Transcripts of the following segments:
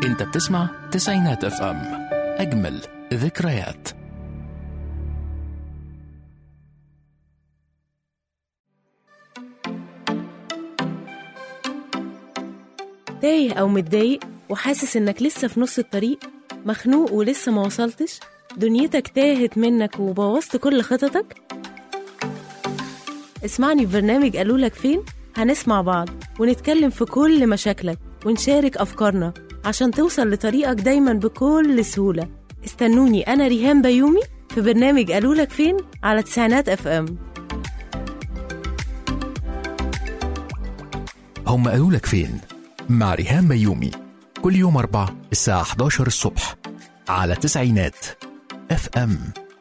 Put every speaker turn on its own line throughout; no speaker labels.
انت بتسمع تسعينات اف ام اجمل ذكريات
تايه أو متضايق وحاسس إنك لسه في نص الطريق مخنوق ولسه ما وصلتش دنيتك تاهت منك وبوظت كل خططك اسمعني في برنامج قالوا لك فين هنسمع بعض ونتكلم في كل مشاكلك ونشارك أفكارنا عشان توصل لطريقك دايما بكل سهولة استنوني أنا ريهام بيومي في برنامج قالوا لك فين على تسعينات اف ام
هم قالوا لك فين مع ريهام بيومي كل يوم أربع الساعة 11 الصبح على تسعينات اف ام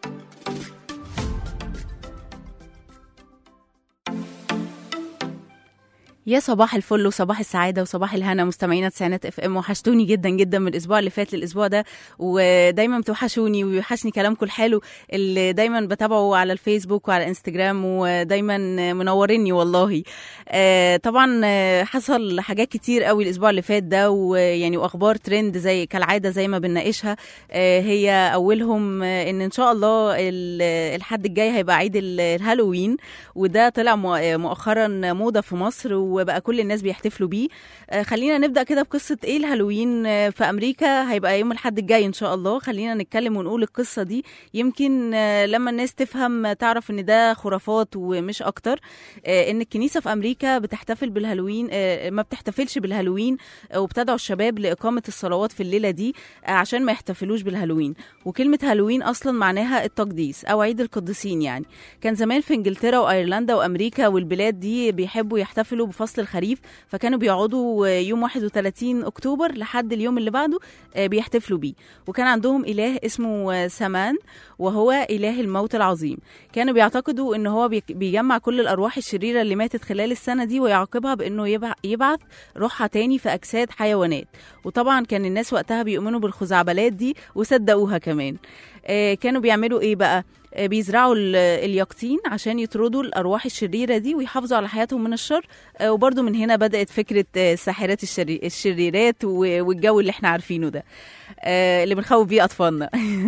يا صباح الفل وصباح السعاده وصباح الهنا مستمعينا تسعينات اف ام وحشتوني جدا جدا من الاسبوع اللي فات للاسبوع ده ودايما بتوحشوني وبيوحشني كلامكم الحلو اللي دايما بتابعه على الفيسبوك وعلى انستجرام ودايما منوريني والله آه، طبعا آه، حصل حاجات كتير قوي الاسبوع اللي فات ده ويعني واخبار ترند زي كالعاده زي ما بنناقشها آه، هي اولهم آه، ان ان شاء الله ال- الحد الجاي هيبقى عيد ال- الهالوين وده طلع مؤ- مؤخرا موضه في مصر وبقى كل الناس بيحتفلوا بيه آه، خلينا نبدا كده بقصه ايه الهالوين آه، في امريكا هيبقى يوم الحد الجاي ان شاء الله خلينا نتكلم ونقول القصه دي يمكن آه، لما الناس تفهم آه، تعرف ان ده خرافات ومش اكتر آه، ان الكنيسه في امريكا بتحتفل بالهالوين آه، ما بتحتفلش بالهالوين آه، وبتدعو الشباب لاقامه الصلوات في الليله دي آه، عشان ما يحتفلوش بالهالوين وكلمه هالوين اصلا معناها التقديس او عيد القديسين يعني كان زمان في انجلترا وايرلندا وامريكا والبلاد دي بيحبوا يحتفلوا بفصل الخريف فكانوا بيقعدوا يوم 31 اكتوبر لحد اليوم اللي بعده آه، بيحتفلوا بيه وكان عندهم اله اسمه آه، سامان وهو اله الموت العظيم كانوا بيعتقدوا ان هو بيك- بيجمع كل الارواح الشريره اللي ماتت خلال السنه دي ويعاقبها بانه يبع- يبعث روحها تاني في اجساد حيوانات وطبعا كان الناس وقتها بيؤمنوا بالخزعبلات دي وصدقوها كمان آه، كانوا بيعملوا ايه بقى آه، بيزرعوا ال- اليقطين عشان يطردوا الارواح الشريره دي ويحافظوا على حياتهم من الشر آه، وبرضو من هنا بدات فكره آه، الساحرات الشري- الشريرات و- والجو اللي احنا عارفينه ده آه، اللي بنخوف بيه اطفالنا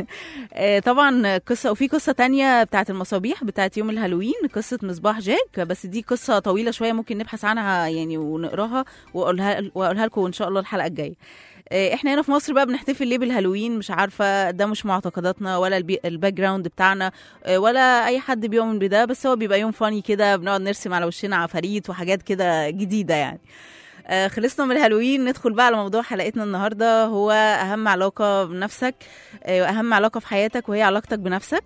آه، طبعا قصه وفي قصه تانية بتاعت المصابيح بتاعت يوم الهالوين قصه مصباح جاك بس دي قصه طويله شويه ممكن نبحث عنها يعني ونقراها واقولها واقولها لكم ان شاء الله الحلقه الجايه آه، احنا هنا في مصر بقى بنحتفل ليه بالهالوين مش عارفه ده مش معتقداتنا ولا البي- الباك جراوند بتاعنا آه، ولا اي حد بيؤمن بده بس هو بيبقى يوم فاني كده بنقعد نرسم على وشنا عفاريت وحاجات كده جديده يعني آه، خلصنا من الهالوين ندخل بقى على موضوع حلقتنا النهارده هو اهم علاقه بنفسك آه، واهم علاقه في حياتك وهي علاقتك بنفسك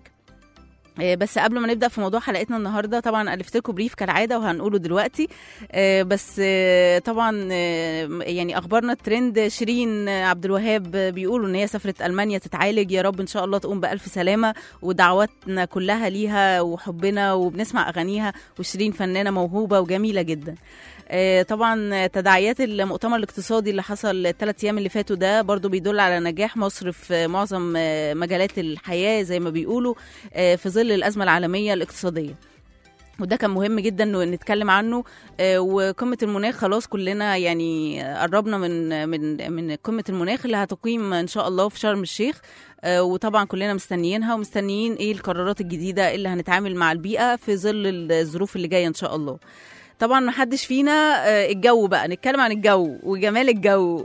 آه، بس قبل ما نبدا في موضوع حلقتنا النهارده طبعا الفت لكم بريف كالعاده وهنقوله دلوقتي آه، بس آه، طبعا آه، يعني اخبارنا الترند شيرين آه، عبد الوهاب آه، بيقولوا ان هي سافرت المانيا تتعالج يا رب ان شاء الله تقوم بالف سلامه ودعواتنا كلها ليها وحبنا وبنسمع اغانيها وشيرين فنانه موهوبه وجميله جدا آه، طبعا تداعيات المؤتمر الاقتصادي اللي حصل الثلاث ايام اللي فاتوا ده برضو بيدل على نجاح مصر في معظم آه، مجالات الحياه زي ما بيقولوا آه، في ظل الازمه العالميه الاقتصاديه وده كان مهم جدا انه نتكلم عنه آه، وقمه المناخ خلاص كلنا يعني قربنا من من من قمه المناخ اللي هتقيم ان شاء الله في شرم الشيخ آه، وطبعا كلنا مستنيينها ومستنيين ايه القرارات الجديده اللي هنتعامل مع البيئه في ظل الظروف اللي جايه ان شاء الله طبعا ما حدش فينا آه، الجو بقى نتكلم عن الجو وجمال الجو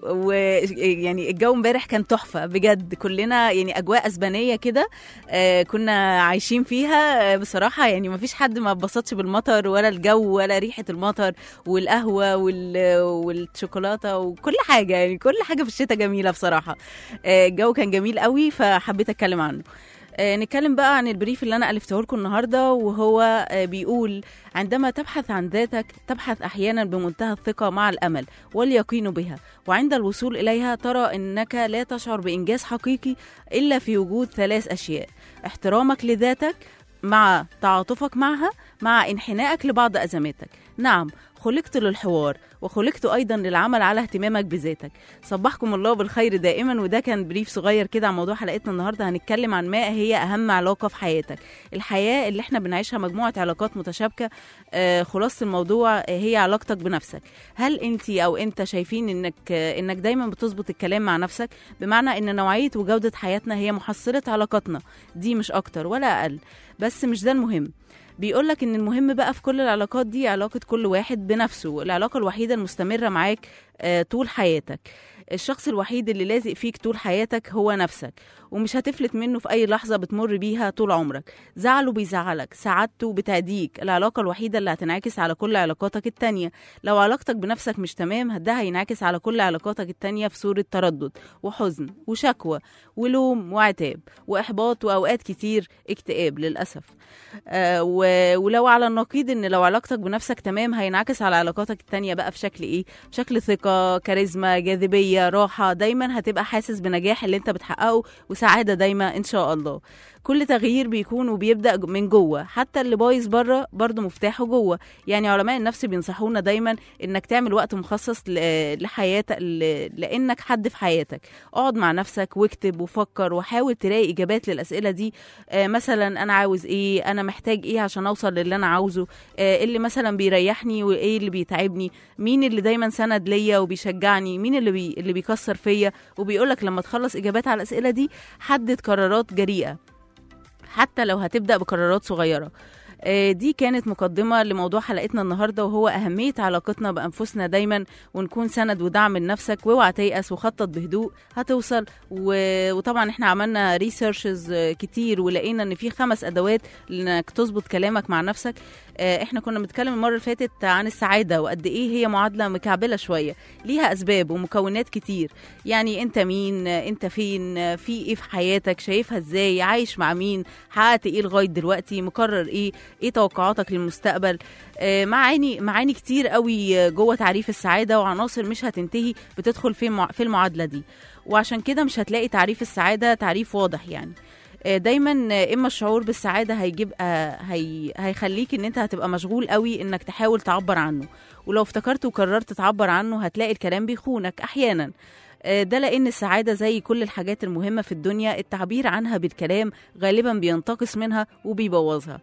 ويعني الجو امبارح كان تحفه بجد كلنا يعني اجواء اسبانيه كده آه، كنا عايشين فيها آه، بصراحه يعني ما فيش حد ما اتبسطش بالمطر ولا الجو ولا ريحه المطر والقهوه وال- والشوكولاته وكل حاجه يعني كل حاجه في الشتاء جميله بصراحه آه، الجو كان جميل قوي فحبيت اتكلم عنه آه، نتكلم بقى عن البريف اللي انا الفته لكم النهارده وهو آه، بيقول عندما تبحث عن ذاتك تبحث احيانا بمنتهى الثقه مع الامل واليقين بها وعند الوصول اليها ترى انك لا تشعر بانجاز حقيقي الا في وجود ثلاث اشياء احترامك لذاتك مع تعاطفك معها مع انحنائك لبعض ازماتك نعم خلقت للحوار وخلقت ايضا للعمل على اهتمامك بذاتك صبحكم الله بالخير دائما وده كان بريف صغير كده عن موضوع حلقتنا النهارده هنتكلم عن ما هي اهم علاقه في حياتك الحياه اللي احنا بنعيشها مجموعه علاقات متشابكه آه، خلاصه الموضوع آه، هي علاقتك بنفسك هل انت او انت شايفين انك آه، انك دايما بتظبط الكلام مع نفسك بمعنى ان نوعيه وجوده حياتنا هي محصله علاقاتنا دي مش اكتر ولا اقل بس مش ده المهم بيقولك ان المهم بقى في كل العلاقات دي علاقة كل واحد بنفسه العلاقة الوحيدة المستمرة معاك آه، طول حياتك الشخص الوحيد اللي لازق فيك طول حياتك هو نفسك ومش هتفلت منه في أي لحظة بتمر بيها طول عمرك زعله بيزعلك سعادته بتعديك العلاقة الوحيدة اللي هتنعكس على كل علاقاتك التانية لو علاقتك بنفسك مش تمام ده هينعكس على كل علاقاتك التانية في صورة تردد وحزن وشكوى ولوم وعتاب وإحباط وأوقات كتير اكتئاب للأسف آه و- ولو على النقيض ان لو علاقتك بنفسك تمام هينعكس على علاقاتك التانية بقى في شكل ايه بشكل ثقة كاريزما جاذبية راحة دايما هتبقى حاسس بنجاح اللي انت بتحققه وسعادة دايما ان شاء الله كل تغيير بيكون وبيبدا من جوه حتى اللي بايظ بره برضه مفتاحه جوه يعني علماء النفس بينصحونا دايما انك تعمل وقت مخصص ل- لحياتك ل- لانك حد في حياتك اقعد مع نفسك واكتب وفكر وحاول تلاقي اجابات للاسئله دي آه مثلا انا عاوز ايه انا محتاج ايه عشان اوصل للي انا عاوزه آه اللي مثلا بيريحني وايه اللي بيتعبني مين اللي دايما سند ليا وبيشجعني مين اللي بي اللي بيكسر فيا وبيقولك لما تخلص اجابات على الاسئله دي حدد قرارات جريئه حتى لو هتبدا بقرارات صغيره آه، دي كانت مقدمة لموضوع حلقتنا النهاردة وهو أهمية علاقتنا بأنفسنا دايما ونكون سند ودعم لنفسك واوعى تيأس وخطط بهدوء هتوصل و... وطبعا احنا عملنا ريسيرشز كتير ولقينا ان في خمس ادوات انك تظبط كلامك مع نفسك آه، احنا كنا بنتكلم المرة اللي فاتت عن السعادة وقد ايه هي معادلة مكعبلة شوية ليها اسباب ومكونات كتير يعني انت مين آه، انت فين آه، في ايه في حياتك شايفها ازاي عايش مع مين حققت ايه لغاية دلوقتي مقرر ايه ايه توقعاتك للمستقبل آه، معاني معاني كتير قوي آه، جوه تعريف السعاده وعناصر مش هتنتهي بتدخل في المع- في المعادله دي وعشان كده مش هتلاقي تعريف السعاده تعريف واضح يعني آه، دايما آه، اما الشعور بالسعاده هيجيب آه، هي هيخليك ان انت هتبقى مشغول قوي انك تحاول تعبر عنه ولو افتكرت وقررت تعبر عنه هتلاقي الكلام بيخونك احيانا آه، ده لان السعاده زي كل الحاجات المهمه في الدنيا التعبير عنها بالكلام غالبا بينتقص منها وبيبوظها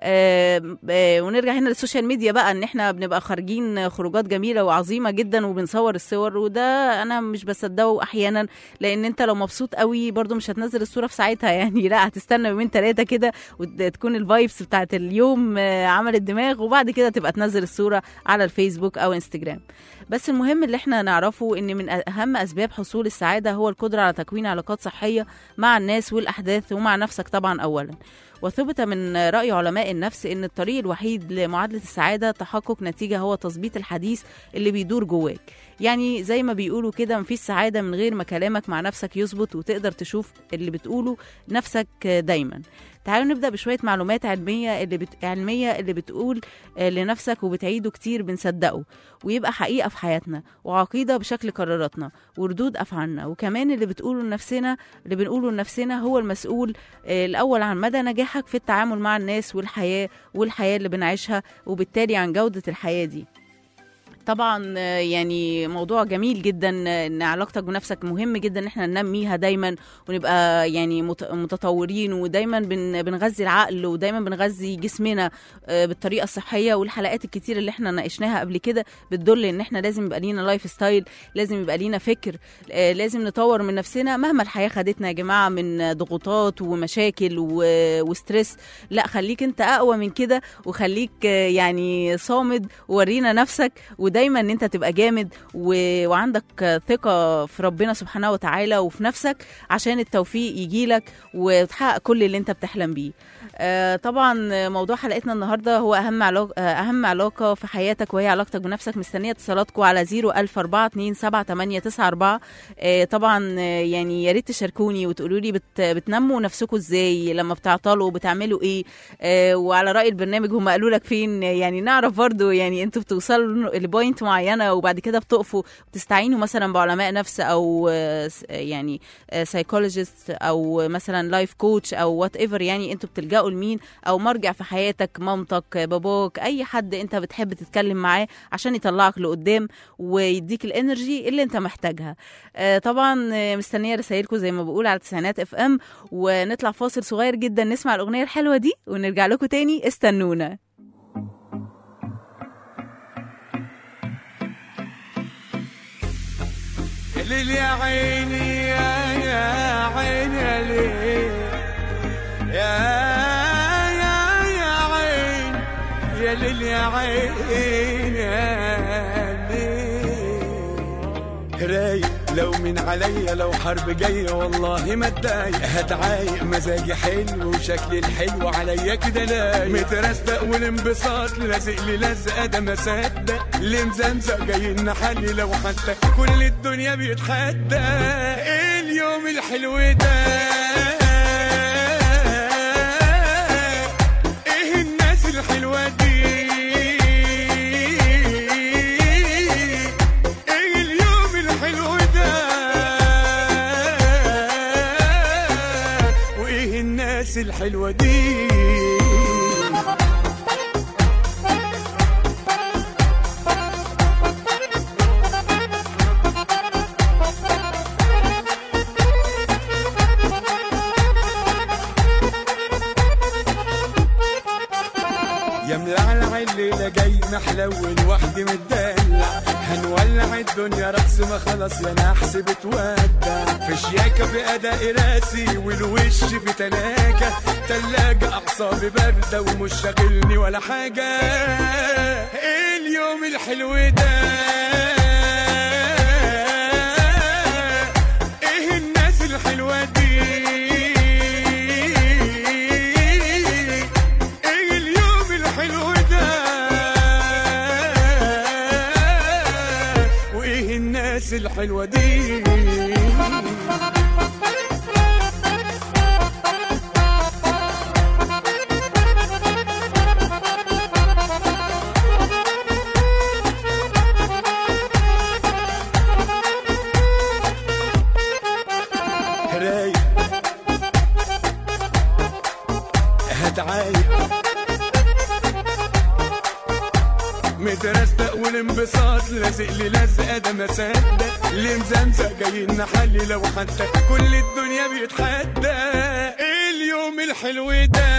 آه، آه، ونرجع هنا للسوشيال ميديا بقى ان احنا بنبقى خارجين خروجات جميله وعظيمه جدا وبنصور الصور وده انا مش بصدقه احيانا لان انت لو مبسوط قوي برضو مش هتنزل الصوره في ساعتها يعني لا هتستنى يومين ثلاثه كده وتكون الفايبس بتاعت اليوم آه، عملت دماغ وبعد كده تبقى تنزل الصوره على الفيسبوك او انستجرام بس المهم اللي احنا نعرفه ان من اهم اسباب حصول السعاده هو القدره على تكوين علاقات صحيه مع الناس والاحداث ومع نفسك طبعا اولا وثبت من رأي علماء النفس أن الطريق الوحيد لمعادلة السعادة تحقق نتيجة هو تظبيط الحديث اللي بيدور جواك يعني زي ما بيقولوا كده مفيش سعادة من غير ما كلامك مع نفسك يظبط وتقدر تشوف اللي بتقوله نفسك دايما تعالوا نبدأ بشوية معلومات علمية اللي بت... علمية اللي بتقول آه، لنفسك وبتعيده كتير بنصدقه ويبقى حقيقة في حياتنا وعقيدة بشكل قراراتنا وردود أفعالنا وكمان اللي بتقوله لنفسنا اللي بنقوله لنفسنا هو المسؤول آه، الأول عن مدى نجاحك في التعامل مع الناس والحياة والحياة اللي بنعيشها وبالتالي عن جودة الحياة دي طبعا آه، يعني موضوع جميل جدا آه، ان علاقتك بنفسك مهم جدا ان احنا ننميها دايما ونبقى يعني مت- متطورين ودايما بن- بنغذي العقل ودايما بنغذي جسمنا آه، بالطريقه الصحيه والحلقات الكتير اللي احنا ناقشناها قبل كده بتدل ان احنا لازم يبقى لينا لايف ستايل لازم يبقى لينا فكر آه، لازم نطور من نفسنا مهما الحياه خدتنا يا جماعه من ضغوطات ومشاكل و- وستريس لا خليك انت اقوى من كده وخليك آه، يعني صامد وورينا نفسك ودايما ان انت تبقى جامد و... وعندك آه، ثقه في ربنا سبحانه وتعالى وفي نفسك عشان التوفيق يجيلك وتحقق كل اللي انت بتحلم بيه آه، طبعا آه، موضوع حلقتنا النهارده هو اهم علاقه آه، اهم علاقه في حياتك وهي علاقتك بنفسك مستنيه اتصالاتكم على 010427894 آه، طبعا آه، يعني يا ريت تشاركوني وتقولوا لي بت... بتنموا نفسكم ازاي لما بتعطلوا بتعملوا ايه آه، وعلى راي البرنامج هم قالوا لك فين يعني نعرف برضو يعني انتوا بتوصلوا لبوينت بوينت معينه وبعد كده بتقفوا بتستعينوا مثلا بعلماء نفس او آه، س- يعني سايكولوجيست او مثلا لايف كوتش او وات ايفر يعني انتوا بتلجأوا لمين او مرجع في حياتك مامتك باباك اي حد انت بتحب تتكلم معاه عشان يطلعك لقدام ويديك الانرجي اللي انت محتاجها آه، طبعا آه، مستنيه رسائلكم زي ما بقول على تسعينات اف ام ونطلع فاصل صغير جدا نسمع الاغنيه الحلوه دي ونرجع لكم تاني استنونا
ليل يا عيني يا يا عيني يا ليل يا يا يا عين يا ليل يا عين يا ليل رايق لو من عليا لو حرب جاية والله ما اتضايق هتعايق مزاجي حلو وشكلي الحلو عليا كده لايق مترستق والانبساط لازق لي لزقة ده ما صدق اللي مزمزق جاي نحلي لو حتى كل الدنيا بيتحدى ايه اليوم الحلو ده ايه الناس الحلوة دي ايه اليوم الحلو ده وايه الناس الحلوة دي يا ملعلع الليلة جاي محلول وحدي متدلع هنولع الدنيا رقص ما خلاص يا نحس بتودع في شياكة في أداء راسي والوش في تلاجة تلاجة أعصابي باردة ومش شاغلني ولا حاجة إيه اليوم الحلو ده إيه الناس الحلوة دي ايه اليوم الحلو ده وايه الناس الحلوه دي رايق هتعايق مترستق والانبساط لازق لي لزقه ده ما صدق اللي مزمزق جاي نحلي لو حتى كل الدنيا بيتحدى ايه اليوم الحلو ده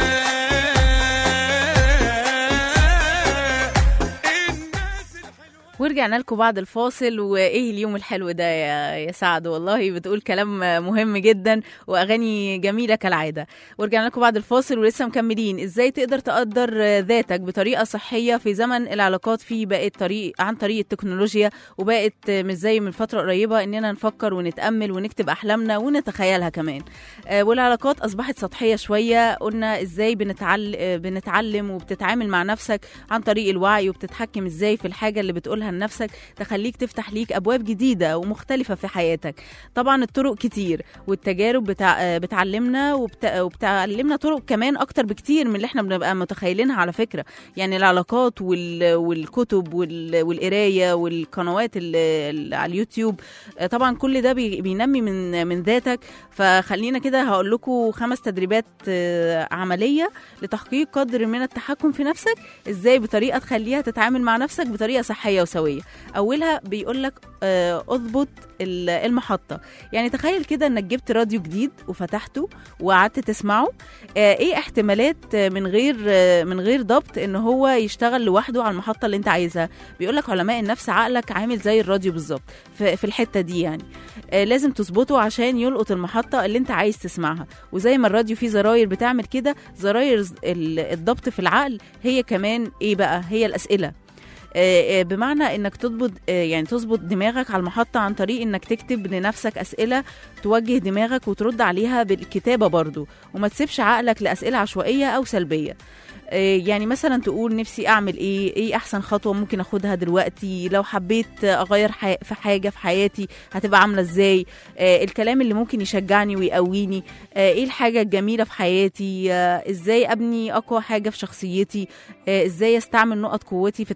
الناس الحلوة
ورجعنا لكم بعد الفاصل وايه اليوم الحلو ده يا يا سعد والله بتقول كلام مهم جدا واغاني جميله كالعاده ورجعنا لكم بعد الفاصل ولسه مكملين ازاي تقدر تقدر ذاتك بطريقه صحيه في زمن العلاقات فيه بقت طريق عن طريق التكنولوجيا وبقت مش زي من فتره قريبه اننا نفكر ونتامل ونكتب احلامنا ونتخيلها كمان آه، والعلاقات اصبحت سطحيه شويه قلنا ازاي بنتعل... آه، بنتعلم وبتتعامل مع نفسك عن طريق الوعي وبتتحكم ازاي في الحاجه اللي بتقولها لنفسك تخليك تفتح ليك ابواب جديده ومختلفه في حياتك طبعا الطرق كتير والتجارب بتع... آه، بتعلمنا وبت... وبتعلمنا طرق كمان اكتر بكتير من اللي احنا بنبقى متخيلينها على فكره يعني العلاقات وال... والكتب وال... والقرايه والقنوات اللي على اليوتيوب آه، طبعا كل ده بي... بينمي من من ذاتك فخلينا كده هقول لكم خمس تدريبات آه، عمليه لتحقيق قدر من التحكم في نفسك ازاي بطريقه تخليها تتعامل مع نفسك بطريقه صحيه وسويه اولها بيقول لك اضبط ال- المحطه يعني تخيل كده انك جبت راديو جديد وفتحته وقعدت تسمعه آه، ايه احتمالات آه، من غير آه، من غير ضبط ان هو يشتغل لوحده على المحطه اللي انت عايزها بيقول لك علماء النفس عقلك عامل زي الراديو بالظبط في في الحته دي يعني آه، لازم تظبطه عشان يلقط المحطه اللي انت عايز تسمعها وزي ما الراديو فيه زراير بتعمل كده زراير ز- ال- الضبط في العقل هي كمان ايه بقى هي الاسئله آه، آه، بمعنى انك تضبط آه، يعني تظبط دماغك على المحطه عن طريق انك تكتب لنفسك اسئله توجه دماغك وترد عليها بالكتابه برضو وما تسيبش عقلك لاسئله عشوائيه او سلبيه آه، يعني مثلا تقول نفسي اعمل ايه ايه احسن خطوه ممكن اخدها دلوقتي لو حبيت اغير حي- في حاجه في حياتي هتبقى عامله ازاي آه، الكلام اللي ممكن يشجعني ويقويني آه، ايه الحاجه الجميله في حياتي آه، ازاي ابني اقوى حاجه في شخصيتي آه، ازاي استعمل نقط قوتي في التحديات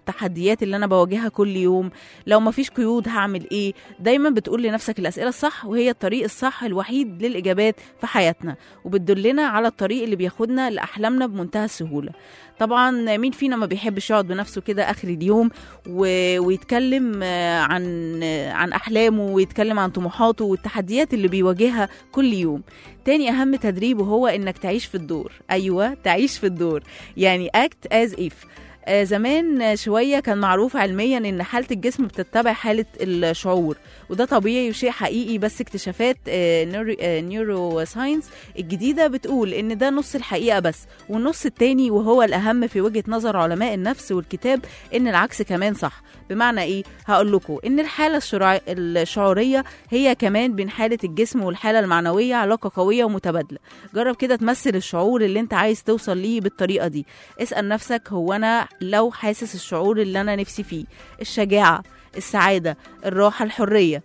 التحديات اللي انا بواجهها كل يوم لو مفيش قيود هعمل ايه دايما بتقول لنفسك الاسئله الصح وهي الطريق الصح الوحيد للاجابات في حياتنا وبتدلنا على الطريق اللي بياخدنا لاحلامنا بمنتهى السهوله طبعا مين فينا ما بيحبش يقعد بنفسه كده اخر اليوم و... ويتكلم آه، عن آه، عن احلامه ويتكلم عن طموحاته والتحديات اللي بيواجهها كل يوم تاني اهم تدريب وهو انك تعيش في الدور ايوه تعيش في الدور يعني act as if آه، زمان آه، شوية كان معروف علميا ان حالة الجسم بتتبع حالة الشعور وده طبيعي وشيء حقيقي بس اكتشافات نيورو ساينس الجديدة بتقول ان ده نص الحقيقة بس والنص التاني وهو الاهم في وجهة نظر علماء النفس والكتاب ان العكس كمان صح بمعنى ايه هقول لكم ان الحالة الشرع- الشعورية هي كمان بين حالة الجسم والحالة المعنوية علاقة قوية ومتبادلة جرب كده تمثل الشعور اللي انت عايز توصل ليه بالطريقة دي اسأل نفسك هو أنا لو حاسس الشعور اللي أنا نفسي فيه الشجاعة السعادة الراحة الحرية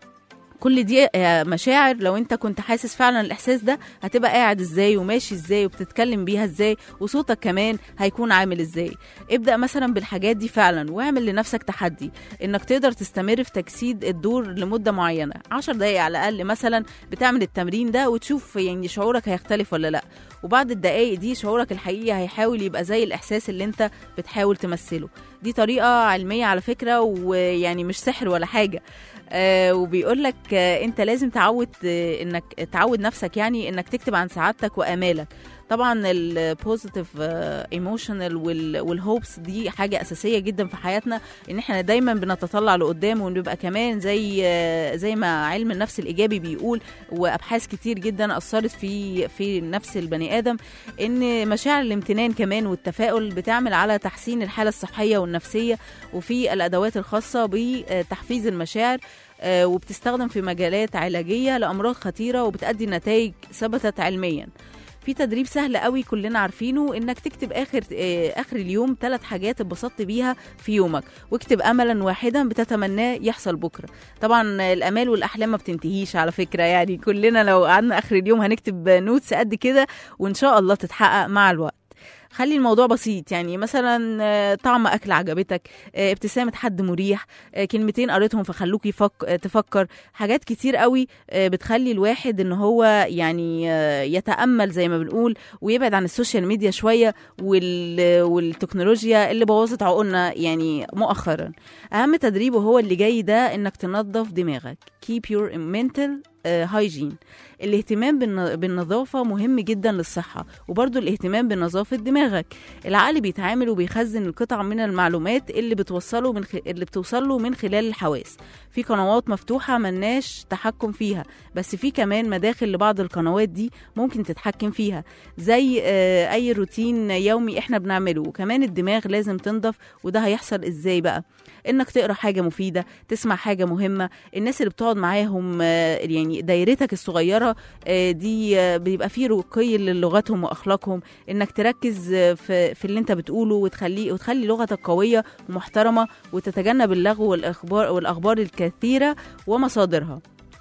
كل دي آه، مشاعر لو انت كنت حاسس فعلا الاحساس ده هتبقى قاعد ازاي وماشي ازاي وبتتكلم بيها ازاي وصوتك كمان هيكون عامل ازاي ابدا مثلا بالحاجات دي فعلا واعمل لنفسك تحدي انك تقدر تستمر في تجسيد الدور لمده معينه عشر دقايق على الاقل مثلا بتعمل التمرين ده وتشوف يعني شعورك هيختلف ولا لا وبعد الدقايق دي شعورك الحقيقي هيحاول يبقى زي الاحساس اللي انت بتحاول تمثله دي طريقه علميه على فكره ويعني مش سحر ولا حاجه آه وبيقول لك آه انت لازم تعود آه انك تعود نفسك يعني انك تكتب عن سعادتك وامالك طبعا البوزيتيف ايموشنال والهوبس دي حاجه اساسيه جدا في حياتنا ان احنا دايما بنتطلع لقدام ونبقى كمان زي آه زي ما علم النفس الايجابي بيقول وابحاث كتير جدا اثرت في في نفس البني ادم ان مشاعر الامتنان كمان والتفاؤل بتعمل على تحسين الحاله الصحيه والنفسيه وفي الادوات الخاصه بتحفيز المشاعر آه، وبتستخدم في مجالات علاجيه لامراض خطيره وبتأدي نتائج ثبتت علميا في تدريب سهل قوي كلنا عارفينه انك تكتب اخر آه، اخر اليوم ثلاث حاجات اتبسطت بيها في يومك واكتب املا واحدا بتتمناه يحصل بكره طبعا الامال والاحلام ما بتنتهيش على فكره يعني كلنا لو قعدنا اخر اليوم هنكتب نوتس قد كده وان شاء الله تتحقق مع الوقت خلي الموضوع بسيط يعني مثلا آه، طعم اكل عجبتك آه، ابتسامه حد مريح آه، كلمتين قريتهم فخلوك يفك... آه، تفكر حاجات كتير قوي آه، بتخلي الواحد ان هو يعني آه، يتامل زي ما بنقول ويبعد عن السوشيال ميديا شويه وال... والتكنولوجيا اللي بوظت عقولنا يعني مؤخرا اهم تدريب وهو اللي جاي ده انك تنظف دماغك keep your mental هايجين الاهتمام بالن- بالنظافة مهم جدا للصحة وبرضو الاهتمام بنظافة دماغك العقل بيتعامل وبيخزن القطع من المعلومات اللي بتوصله من خ... اللي بتوصله من خلال الحواس في قنوات مفتوحة ملناش تحكم فيها بس في كمان مداخل لبعض القنوات دي ممكن تتحكم فيها زي آه، اي روتين يومي احنا بنعمله وكمان الدماغ لازم تنضف وده هيحصل ازاي بقى انك تقرا حاجه مفيده تسمع حاجه مهمه الناس اللي بتقعد معاهم آه، يعني دايرتك الصغيره آه، دي آه، بيبقى فيه رقي للغتهم واخلاقهم انك تركز آه، في في اللي انت بتقوله وتخليه وتخلي لغتك قويه ومحترمه وتتجنب اللغو والاخبار والاخبار الكثيره ومصادرها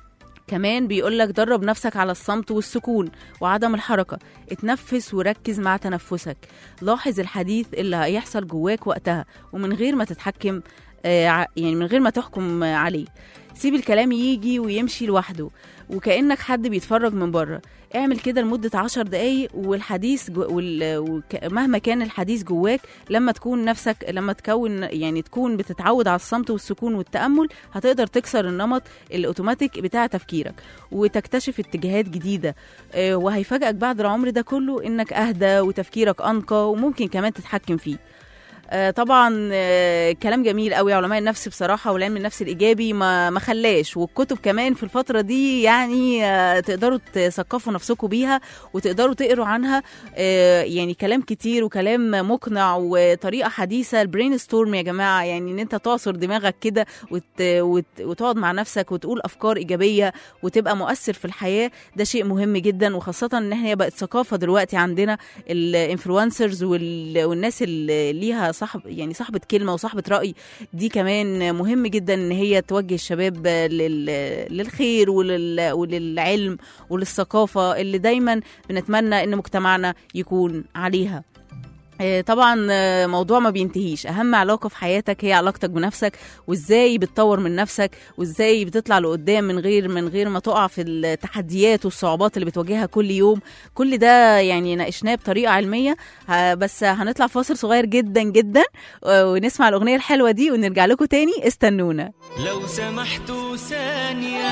كمان بيقولك درب نفسك على الصمت والسكون وعدم الحركة اتنفس وركز مع تنفسك لاحظ الحديث اللي هيحصل جواك وقتها ومن غير ما تتحكم آه، ع- يعني من غير ما تحكم آه، عليه سيب الكلام يجي ويمشي لوحده وكأنك حد بيتفرج من بره اعمل كده لمدة عشر دقايق والحديث جو وال... وك... مهما كان الحديث جواك لما تكون نفسك لما تكون يعني تكون بتتعود على الصمت والسكون والتأمل هتقدر تكسر النمط الاوتوماتيك بتاع تفكيرك وتكتشف اتجاهات جديدة آه، وهيفاجئك بعد العمر ده كله انك اهدى وتفكيرك انقى وممكن كمان تتحكم فيه آه، طبعا آه، كلام جميل قوي علماء النفس بصراحه والعلم النفس الايجابي ما ما خلاش والكتب كمان في الفتره دي يعني آه، تقدروا تثقفوا نفسكم بيها وتقدروا تقروا عنها آه، يعني كلام كتير وكلام مقنع وطريقه حديثه البرين ستورم يا جماعه يعني ان انت تعصر دماغك كده وت... وت... وتقعد مع نفسك وتقول افكار ايجابيه وتبقى مؤثر في الحياه ده شيء مهم جدا وخاصه ان احنا بقت ثقافه دلوقتي عندنا الانفلونسرز وال... والناس اللي ليها صاحب يعني صاحبه كلمه وصاحبه راي دي كمان مهم جدا ان هي توجه الشباب لل... للخير ولل... وللعلم وللثقافه اللي دايما بنتمنى ان مجتمعنا يكون عليها آه، طبعا آه، موضوع ما بينتهيش اهم علاقه في حياتك هي علاقتك بنفسك وازاي بتطور من نفسك وازاي بتطلع لقدام من غير من غير ما تقع في التحديات والصعوبات اللي بتواجهها كل يوم كل ده يعني ناقشناه بطريقه علميه ه- بس هنطلع فاصل صغير جدا جدا آه، ونسمع الاغنيه الحلوه دي ونرجع لكم تاني استنونا
لو سمحتوا ثانية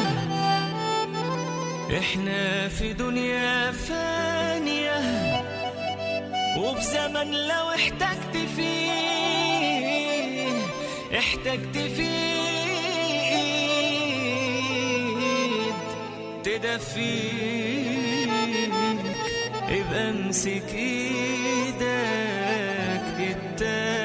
احنا في دنيا فانية وفي زمن لو احتجت فيه احتجت فيه ايد تدفيك ابقى امسك ايدك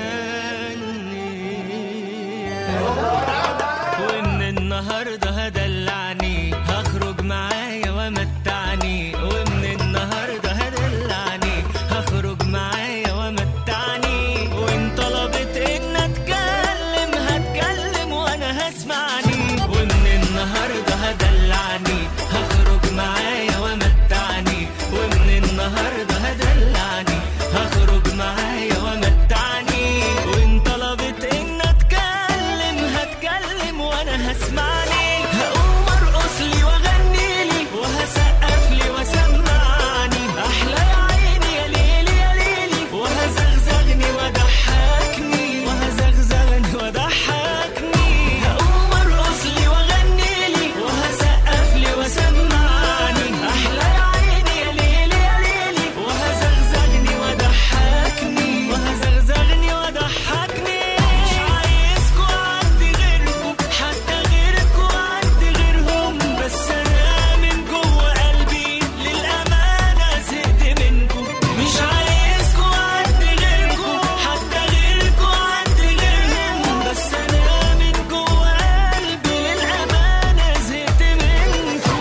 التانية وان النهارده هدلعني هخرج معايا ومتعني وان النهارده هدلعني هخرج معايا ومتعني وان طلبت ان اتكلم هتكلم وانا هسمعني وان النهارده هدلعني هخرج معايا ومتعني وان النهارده هدلعني هخرج معايا ومتعني وان طلبت ان اتكلم هتكلم وانا هسمعني هقوم ارقص لي واغني لي وهسقف لي وسمعني احلى يا عيني يا ليلي يا ليلي وهزغزغني وضحكني وهزغزغني وضحكني هقوم ارقص لي واغني لي وهسقف لي وسمعني احلى يا عيني يا ليلي يا ليلي وهزغزغني وضحكني وهزغزغني وضحكني مش عايزكوا عندي غيركم حتى غيركوا عندي غيرهم بس انا من جوه قلبي للامانه زهقت منكم مش عايزكوا عندي غيركم حتى غيركوا عندي غيرهم بس انا من جوه قلبي للامانه زهقت منكم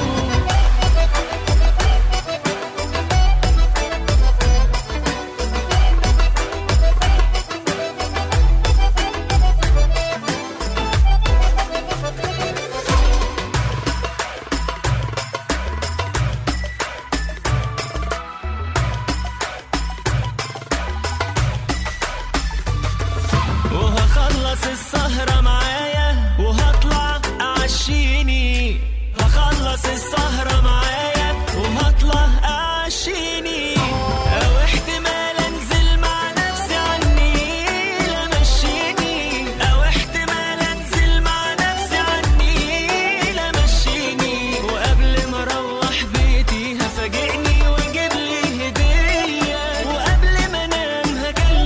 وهخلص السهرة معايا وهطلع أعشيني هخلص السهرة معايا وهطلع أعشيني أو احتمال أنزل مع نفسي عني لا مشيني أو احتمال أنزل مع نفسي عني لا مشيني وقبل ما أروح بيتي هفاجئني وأجيب لي هدية وقبل ما أنام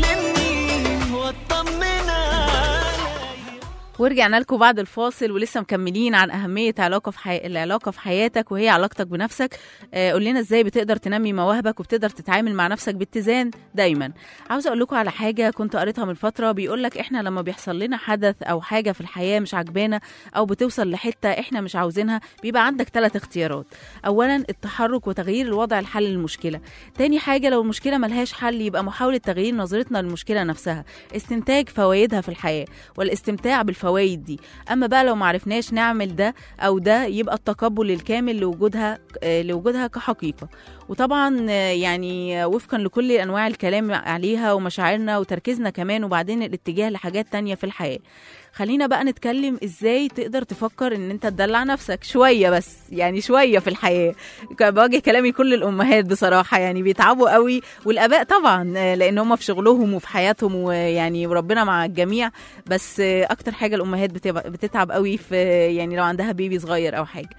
هكلمني واطمن عليا
ورجعنا لكم بعد الفاصل ولسه مكملين عن أهمية علاقة في حي... العلاقة في حياتك وهي علاقتك بنفسك آه قول لنا ازاي بتقدر تنمي مواهبك وبتقدر تتعامل مع نفسك باتزان دايما عاوزة أقول لكم على حاجة كنت قريتها من فترة بيقول لك احنا لما بيحصل لنا حدث أو حاجة في الحياة مش عاجبانا أو بتوصل لحتة احنا مش عاوزينها بيبقى عندك ثلاث اختيارات أولا التحرك وتغيير الوضع لحل المشكلة تاني حاجة لو المشكلة ملهاش حل يبقى محاولة تغيير نظرتنا للمشكلة نفسها استنتاج فوائدها في الحياة والاستمتاع بالفوائد دي اما بقى لو معرفناش نعمل ده او ده يبقى التقبل الكامل لوجودها آه، لوجودها كحقيقه وطبعا آه، يعني آه، وفقا لكل انواع الكلام عليها ومشاعرنا وتركيزنا كمان وبعدين الاتجاه لحاجات تانية في الحياه خلينا بقى نتكلم ازاي تقدر تفكر ان انت تدلع نفسك شويه بس يعني شويه في الحياه ك- بوجه كلامي كل الامهات بصراحه يعني بيتعبوا قوي والاباء طبعا آه، لان هم في شغلهم وفي حياتهم ويعني ربنا مع الجميع بس آه، اكتر حاجه الامهات بتبقى- بتتعب قوي في يعني لو عندها بيبي صغير او حاجه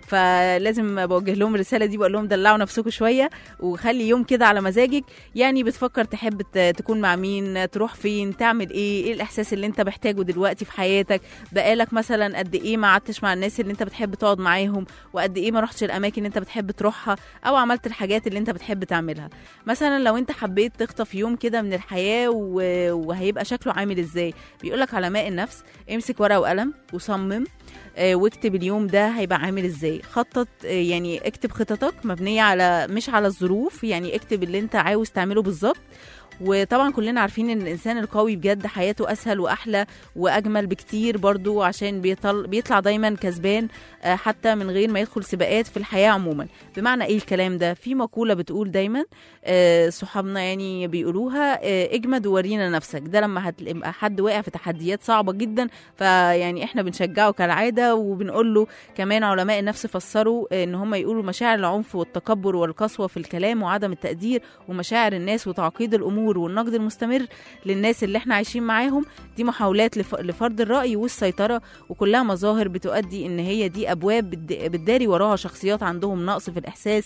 فلازم بوجه لهم الرساله دي بقول لهم دلعوا نفسكم شويه وخلي يوم كده على مزاجك يعني بتفكر تحب ت- تكون مع مين تروح فين تعمل ايه ايه الاحساس اللي انت محتاجه دلوقتي في حياتك بقالك مثلا قد ايه ما قعدتش مع الناس اللي انت بتحب تقعد معاهم وقد ايه ما رحتش الاماكن اللي انت بتحب تروحها او عملت الحاجات اللي انت بتحب تعملها مثلا لو انت حبيت تخطف يوم كده من الحياه و... وهيبقى شكله عامل ازاي بيقولك علماء النفس امسك ورقه وقلم وصمم آه، واكتب اليوم ده هيبقى عامل ازاي خطط آه، يعني اكتب خططك مبنيه على مش على الظروف يعني اكتب اللي انت عاوز تعمله بالظبط وطبعا كلنا عارفين ان الانسان القوي بجد حياته اسهل واحلى واجمل بكتير برضو عشان بيطل بيطلع دايما كسبان آه، حتى من غير ما يدخل سباقات في الحياه عموما بمعنى ايه الكلام ده في مقوله بتقول دايما آه، صحابنا يعني بيقولوها آه، اجمد وورينا نفسك ده لما هتبقى حد واقع في تحديات صعبه جدا فيعني احنا بنشجعه كالعاده وبنقول له كمان علماء النفس فسروا آه، ان هم يقولوا مشاعر العنف والتكبر والقسوه في الكلام وعدم التقدير ومشاعر الناس وتعقيد الامور والنقد المستمر للناس اللي احنا عايشين معاهم دي محاولات لف- لفرض الراي والسيطره وكلها مظاهر بتؤدي ان هي دي ابواب بتد- بتداري وراها شخصيات عندهم نقص في الاحساس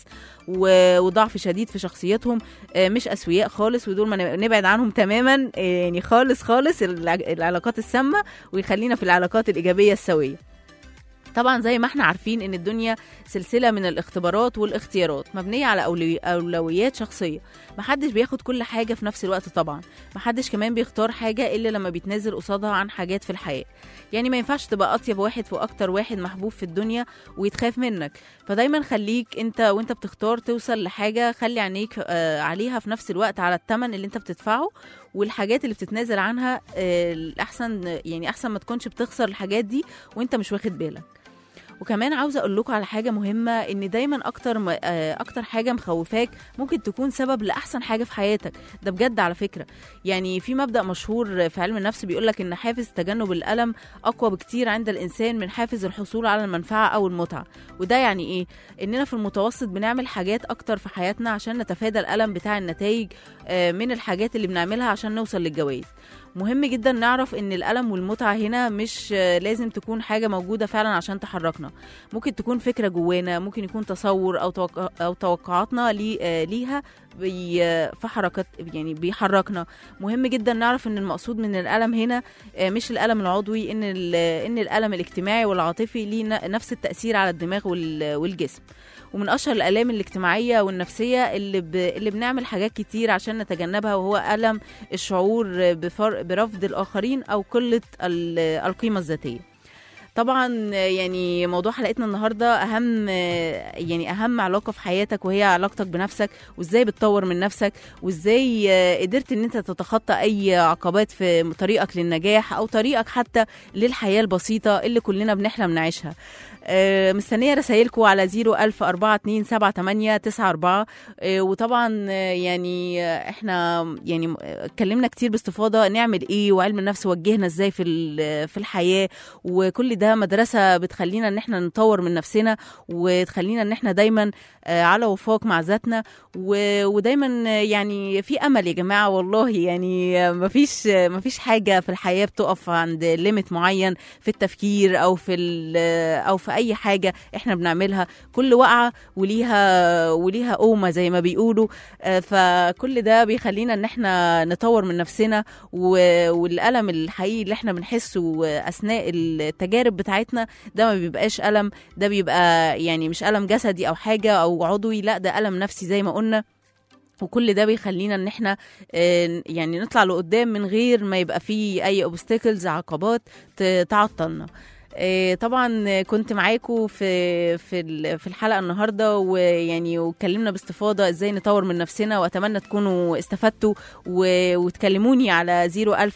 و- وضعف شديد في شخصيتهم آه، مش اسوياء خالص ودول ما نب- نبعد عنهم تماما آه، يعني خالص خالص الع- العلاقات السامه ويخلينا في العلاقات الايجابيه السويه طبعا زي ما احنا عارفين ان الدنيا سلسله من الاختبارات والاختيارات مبنيه على أولوي- اولويات شخصيه محدش بياخد كل حاجه في نفس الوقت طبعا محدش كمان بيختار حاجه الا لما بيتنازل قصادها عن حاجات في الحياه يعني ما ينفعش تبقى اطيب واحد واكتر واحد محبوب في الدنيا ويتخاف منك فدايما خليك انت وانت بتختار توصل لحاجه خلي عينيك آه، عليها في نفس الوقت على الثمن اللي انت بتدفعه والحاجات اللي بتتنازل عنها آه، الاحسن يعني احسن ما تكونش بتخسر الحاجات دي وانت مش واخد بالك وكمان عاوزه اقول لكم على حاجه مهمه ان دايما اكتر م... آه، اكتر حاجه مخوفاك ممكن تكون سبب لاحسن حاجه في حياتك ده بجد على فكره يعني في مبدا مشهور في علم النفس بيقول لك ان حافز تجنب الالم اقوى بكتير عند الانسان من حافز الحصول على المنفعه او المتعه وده يعني ايه اننا في المتوسط بنعمل حاجات اكتر في حياتنا عشان نتفادى الالم بتاع النتائج آه، من الحاجات اللي بنعملها عشان نوصل للجواز مهم جدا نعرف ان الالم والمتعه هنا مش آه، لازم تكون حاجه موجوده فعلا عشان تحركنا ممكن تكون فكره جوانا ممكن يكون تصور او توقع او توقعاتنا لي آه، ليها بي آه، في حركات يعني بيحركنا مهم جدا نعرف ان المقصود من الالم هنا آه، مش الالم العضوي ان ال- ان الالم الاجتماعي والعاطفي ليه ن- نفس التاثير على الدماغ وال- والجسم ومن اشهر الالام الاجتماعيه والنفسيه اللي ب... اللي بنعمل حاجات كتير عشان نتجنبها وهو الم الشعور بفر... برفض الاخرين او قله ال... القيمه الذاتيه طبعا يعني موضوع حلقتنا النهارده اهم يعني اهم علاقه في حياتك وهي علاقتك بنفسك وازاي بتطور من نفسك وازاي قدرت ان انت تتخطى اي عقبات في طريقك للنجاح او طريقك حتى للحياه البسيطه اللي كلنا بنحلم نعيشها آه، مستنيه رسايلكم على 010427894 آه، وطبعا آه، يعني آه، احنا يعني آه، اتكلمنا كتير باستفاضه نعمل ايه وعلم النفس وجهنا ازاي في ال- في الحياه وكل ده مدرسه بتخلينا ان احنا نطور من نفسنا وتخلينا ان احنا دايما آه، على وفاق مع ذاتنا و- ودايما آه، يعني في امل يا جماعه والله يعني آه، مفيش آه، مفيش حاجه في الحياه بتقف عند ليميت معين في التفكير او في ال- او في اي حاجه احنا بنعملها كل وقعه وليها وليها قومه زي ما بيقولوا آه، فكل ده بيخلينا ان احنا نطور من نفسنا و- والالم الحقيقي اللي احنا بنحسه اثناء التجارب بتاعتنا ده ما بيبقاش الم ده بيبقى يعني مش الم جسدي او حاجه او عضوي لا ده الم نفسي زي ما قلنا وكل ده بيخلينا ان احنا آه، يعني نطلع لقدام من غير ما يبقى فيه اي اوبستكلز عقبات ت- تعطلنا آه، طبعا كنت معاكم في في ال- في الحلقه النهارده ويعني واتكلمنا باستفاضه ازاي نطور من نفسنا واتمنى تكونوا استفدتوا و- وتكلموني على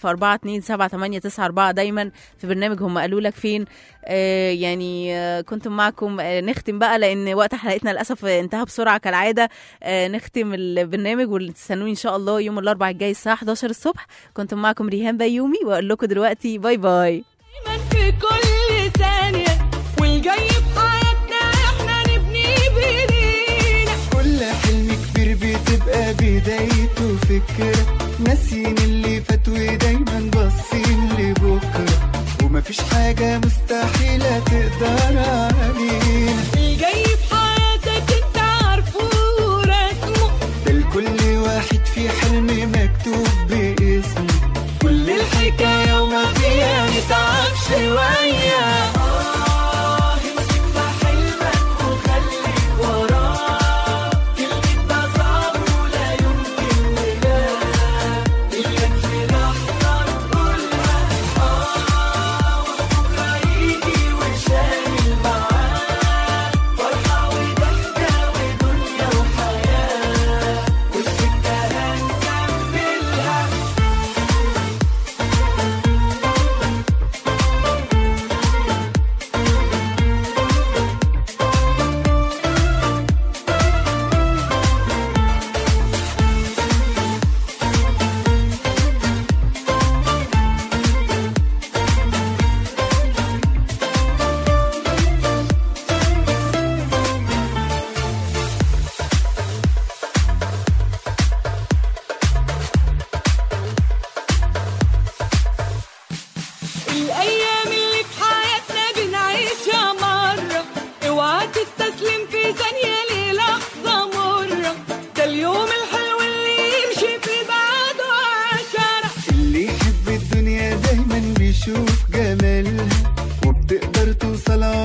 010427894 دايما في برنامج هم قالوا لك فين آه، يعني آه، كنت معكم آه، نختم بقى لان وقت حلقتنا للاسف انتهى بسرعه كالعاده آه، نختم البرنامج وتستنوني ان شاء الله يوم الاربعاء الجاي الساعه 11 الصبح كنت معكم ريهام بيومي واقول لكم دلوقتي باي باي
دايما في كل ثانية والجاي في حياتنا احنا نبني بايدينا
كل حلم كبير بتبقى بدايته فكرة ناسيين اللي فات ودايما باصين لبكرة ومفيش حاجة مستحيلة تقدر علينا
الجاي في حياتك انت عارفه ورسمه
ده لكل واحد في حلم مكتوب باسمه كل الحكاية وما فيها نتعب شوية آه امسك في حلمك وخليك وراه كلمة ده صعب ولا يمكن ولا إياك في لحظة نقولها آه وبكرة يجي وش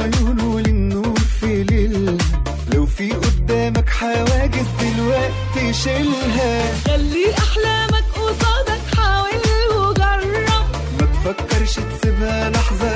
عيونه للنور في ليلها لو في قدامك حواجز دلوقتي شيلها
خلي احلامك قصادك حاول وجرب
ما تفكرش تسيبها لحظة